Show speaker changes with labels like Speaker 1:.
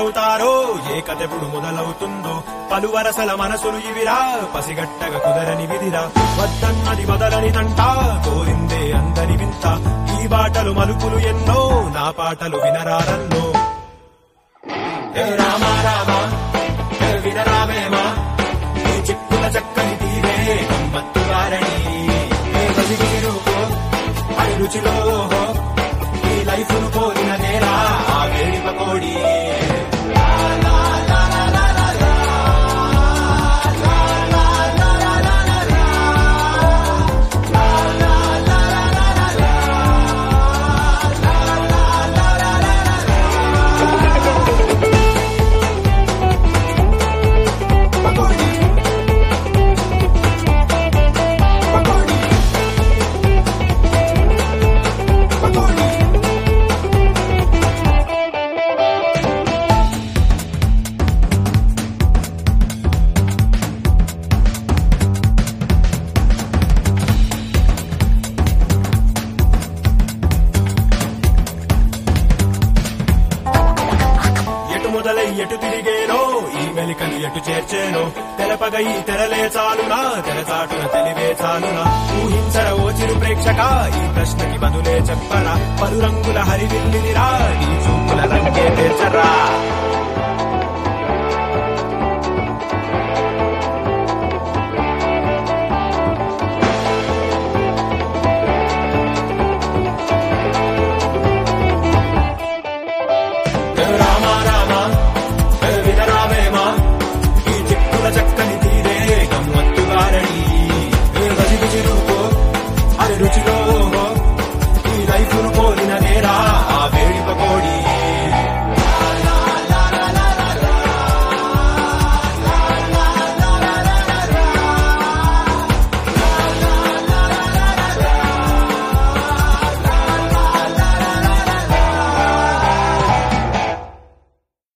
Speaker 1: ఎవరవుతారో ఏ కథెప్పుడు మొదలవుతుందో పలు వరసల మనసులు ఇవిరా పసిగట్టగ కుదరని విధిరా వద్దన్నది వదలని తంట కోరిందే అందరి వింత ఈ బాటలు మలుపులు ఎన్నో నా పాటలు వినరారన్నో ఏ రామ రామ ఏ వినరామేమా ఈ చిక్కుల చక్కని తీరే గమ్మత్తు వారణి ఏ బసిగిరు అది రుచిలో ఈ లైఫ్ ను కోరిన నేరా ఆ వేడి పకోడి పకోడి పకోడి పకోడి ఎటు మొదలై ఎటు తిరిగేనో ఈ మెలికలు ఎటు చేర్చేనో తెలపగ ఈ తెరలే చాలునా తెరచాటున తెలివే చాలునా ఊహించర ఓ చిరు ప్రేక్షక ఈ ప్రశ్నకి బదులే చెప్పరా పలు రంగుల హరివిల్లిరా ఈ చూపుల రంగే తెచ్చరా